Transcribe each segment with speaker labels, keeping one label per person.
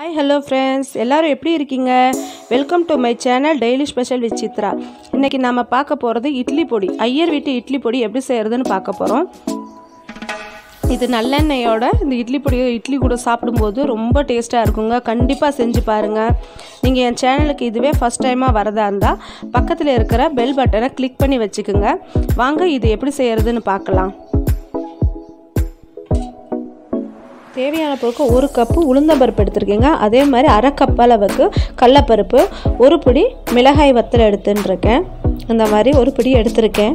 Speaker 1: hi hello friends எல்லாரும் எப்படி இருக்கீங்க welcome to my channel daily special with Chitra இன்றைக்கி நம்ம பார்க்க போகிறது இட்லி பொடி ஐயர் வீட்டு இட்லி பொடி எப்படி செய்கிறதுன்னு பார்க்க போகிறோம் இது நல்லெண்ணெயோட இந்த இட்லி பொடியை இட்லி கூட சாப்பிடும்போது ரொம்ப டேஸ்ட்டாக இருக்குங்க கண்டிப்பாக செஞ்சு பாருங்கள் நீங்கள் என் சேனலுக்கு இதுவே ஃபஸ்ட் டைமாக வரதா இருந்தால் பக்கத்தில் இருக்கிற பெல் பட்டனை கிளிக் பண்ணி வச்சுக்கோங்க வாங்க இது எப்படி செய்கிறதுன்னு பார்க்கலாம் தேவையான பொருட்கள் ஒரு கப்பு உளுந்தம்பருப்பு எடுத்திருக்கீங்க அதே மாதிரி அரை கப் அளவுக்கு கடலப்பருப்பு ஒரு பிடி மிளகாய் வத்தல் எடுத்துட்டுருக்கேன் இந்த மாதிரி ஒரு பிடி எடுத்திருக்கேன்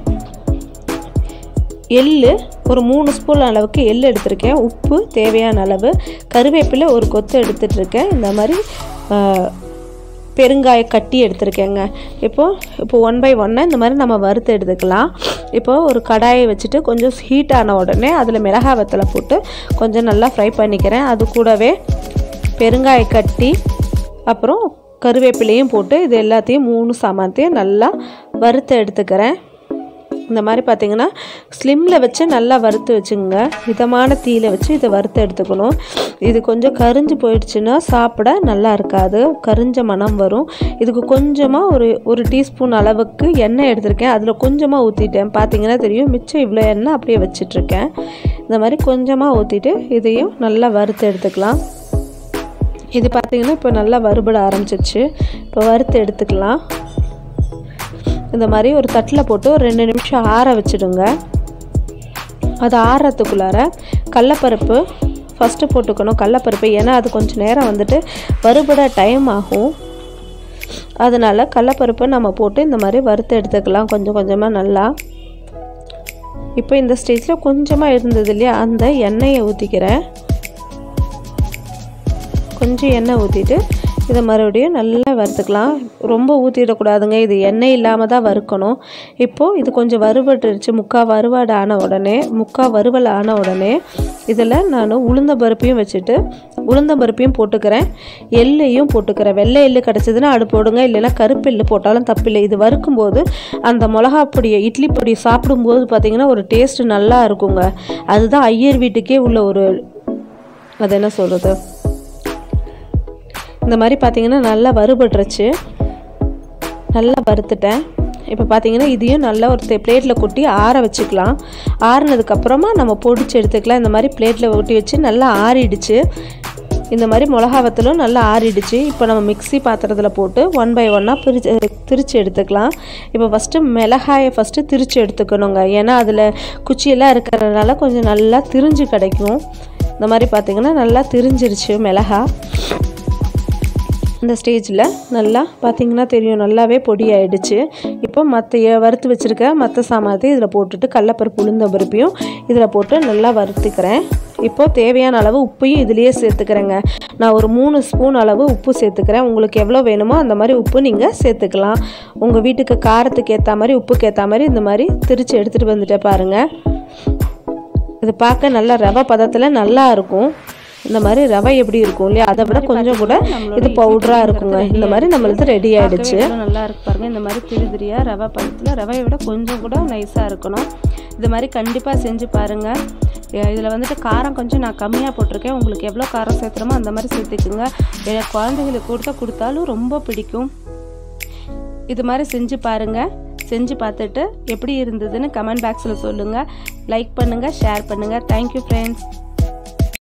Speaker 1: எள்ளு ஒரு மூணு ஸ்பூன் அளவுக்கு எள்ளு எடுத்திருக்கேன் உப்பு தேவையான அளவு கருவேப்பிலை ஒரு கொத்து எடுத்துகிட்ருக்கேன் இந்த மாதிரி பெருங்காய கட்டி எடுத்திருக்கேங்க இப்போது இப்போ ஒன் பை ஒன்னாக இந்த மாதிரி நம்ம வறுத்து எடுத்துக்கலாம் இப்போது ஒரு கடாயை வச்சுட்டு கொஞ்சம் ஹீட் ஆன உடனே அதில் மிளகாய் வத்தலை போட்டு கொஞ்சம் நல்லா ஃப்ரை பண்ணிக்கிறேன் அது கூடவே பெருங்காய கட்டி அப்புறம் கருவேப்பிலையும் போட்டு இது எல்லாத்தையும் மூணு சாமானத்தையும் நல்லா வறுத்து எடுத்துக்கிறேன் இந்த மாதிரி பார்த்தீங்கன்னா ஸ்லிம்மில் வச்சு நல்லா வறுத்து வச்சுங்க மிதமான தீயில வச்சு இதை வறுத்து எடுத்துக்கணும் இது கொஞ்சம் கரிஞ்சு போயிடுச்சுன்னா சாப்பிட நல்லா இருக்காது கரிஞ்ச மனம் வரும் இதுக்கு கொஞ்சமாக ஒரு ஒரு டீஸ்பூன் அளவுக்கு எண்ணெய் எடுத்திருக்கேன் அதில் கொஞ்சமாக ஊற்றிட்டேன் பார்த்தீங்கன்னா தெரியும் மிச்சம் இவ்வளோ எண்ணெய் அப்படியே வச்சிட்ருக்கேன் இந்த மாதிரி கொஞ்சமாக ஊற்றிட்டு இதையும் நல்லா வறுத்து எடுத்துக்கலாம் இது பார்த்திங்கன்னா இப்போ நல்லா வறுபட ஆரம்பிச்சிச்சு இப்போ வறுத்து எடுத்துக்கலாம் இந்த மாதிரி ஒரு தட்டில் போட்டு ஒரு ரெண்டு நிமிஷம் ஆற வச்சுடுங்க அது ஆறுறதுக்குள்ளார கடலப்பருப்பு ஃபஸ்ட்டு போட்டுக்கணும் கடலப்பருப்பு ஏன்னா அது கொஞ்சம் நேரம் வந்துட்டு வறுபட டைம் ஆகும் அதனால் கடலப்பருப்பை நம்ம போட்டு இந்த மாதிரி வறுத்து எடுத்துக்கலாம் கொஞ்சம் கொஞ்சமாக நல்லா இப்போ இந்த ஸ்டேஜில் கொஞ்சமாக இருந்தது இல்லையா அந்த எண்ணெயை ஊற்றிக்கிறேன் கொஞ்சம் எண்ணெய் ஊற்றிட்டு இதை மறுபடியும் நல்லா வறுத்துக்கலாம் ரொம்ப ஊற்றிடக்கூடாதுங்க இது எண்ணெய் இல்லாமல் தான் வறுக்கணும் இப்போது இது கொஞ்சம் வறுபட்டுருச்சு முக்கால் வறுவாடு ஆன உடனே முக்கால் வறுவல் ஆன உடனே இதில் நான் உளுந்த பருப்பையும் வச்சுட்டு உளுந்த பருப்பையும் போட்டுக்கிறேன் எள்ளையும் போட்டுக்கிறேன் வெள்ளை எள்ளு கிடச்சிதுன்னா அது போடுங்க இல்லைன்னா கருப்பு எள்ளு போட்டாலும் தப்பில்லை இது வறுக்கும்போது அந்த மிளகா பொடியை இட்லி பொடி சாப்பிடும்போது பார்த்திங்கன்னா ஒரு டேஸ்ட்டு நல்லா இருக்குங்க அதுதான் ஐயர் வீட்டுக்கே உள்ள ஒரு அது என்ன சொல்கிறது இந்த மாதிரி பார்த்தீங்கன்னா நல்லா வறுபட்டுருச்சு நல்லா வறுத்துட்டேன் இப்போ பார்த்தீங்கன்னா இதையும் நல்லா ஒரு பிளேட்டில் கொட்டி ஆற வச்சுக்கலாம் ஆறுனதுக்கப்புறமா நம்ம பொடிச்சு எடுத்துக்கலாம் இந்த மாதிரி பிளேட்டில் ஒட்டி வச்சு நல்லா ஆறிடுச்சு இந்த மாதிரி மிளகா வத்தலும் நல்லா ஆறிடுச்சு இப்போ நம்ம மிக்சி பாத்திரத்தில் போட்டு ஒன் பை ஒன்னாக பிரிச்சு திரிச்சு எடுத்துக்கலாம் இப்போ ஃபஸ்ட்டு மிளகாயை ஃபஸ்ட்டு திரிச்சு எடுத்துக்கணுங்க ஏன்னா அதில் குச்சியெல்லாம் இருக்கிறதுனால கொஞ்சம் நல்லா திரிஞ்சு கிடைக்கும் இந்த மாதிரி பார்த்திங்கன்னா நல்லா திரிஞ்சிருச்சு மிளகா இந்த ஸ்டேஜில் நல்லா பார்த்திங்கன்னா தெரியும் நல்லாவே பொடி ஆகிடுச்சு இப்போ மற்ற வறுத்து வச்சுருக்க மற்ற சாமானத்தை இதில் போட்டுட்டு கடலப்பருப்பு உளுந்த பருப்பையும் இதில் போட்டு நல்லா வறுத்துக்கிறேன் இப்போது தேவையான அளவு உப்பையும் இதுலேயே சேர்த்துக்கிறேங்க நான் ஒரு மூணு ஸ்பூன் அளவு உப்பு சேர்த்துக்கிறேன் உங்களுக்கு எவ்வளோ வேணுமோ அந்த மாதிரி உப்பு நீங்கள் சேர்த்துக்கலாம் உங்கள் வீட்டுக்கு காரத்துக்கு ஏற்ற மாதிரி உப்புக்கு ஏற்ற மாதிரி இந்த மாதிரி திரித்து எடுத்துகிட்டு வந்துட்டு பாருங்கள் இது பார்க்க நல்லா ரவை பதத்தில் நல்லா இருக்கும் இந்த மாதிரி ரவை எப்படி இருக்கும் இல்லையா அதை விட கொஞ்சம் கூட இது பவுடராக இருக்குங்க இந்த மாதிரி நம்மளுக்கு ரெடி ஆகிடுச்சு நல்லா இருக்கு பாருங்க இந்த மாதிரி திரி திரியாக ரவை பழத்தில் ரவையை விட கொஞ்சம் கூட நைஸாக இருக்கணும் இது மாதிரி கண்டிப்பாக செஞ்சு பாருங்கள் இதில் வந்துட்டு காரம் கொஞ்சம் நான் கம்மியாக போட்டிருக்கேன் உங்களுக்கு எவ்வளோ காரம் சேர்த்துறமோ அந்த மாதிரி சேர்த்துக்குங்க குழந்தைங்களுக்கு கொடுத்தா கொடுத்தாலும் ரொம்ப பிடிக்கும் இது மாதிரி செஞ்சு பாருங்கள் செஞ்சு பார்த்துட்டு எப்படி இருந்ததுன்னு கமெண்ட் பாக்ஸில் சொல்லுங்கள் லைக் பண்ணுங்கள் ஷேர் பண்ணுங்கள் தேங்க்யூ ஃப்ரெண்ட்ஸ்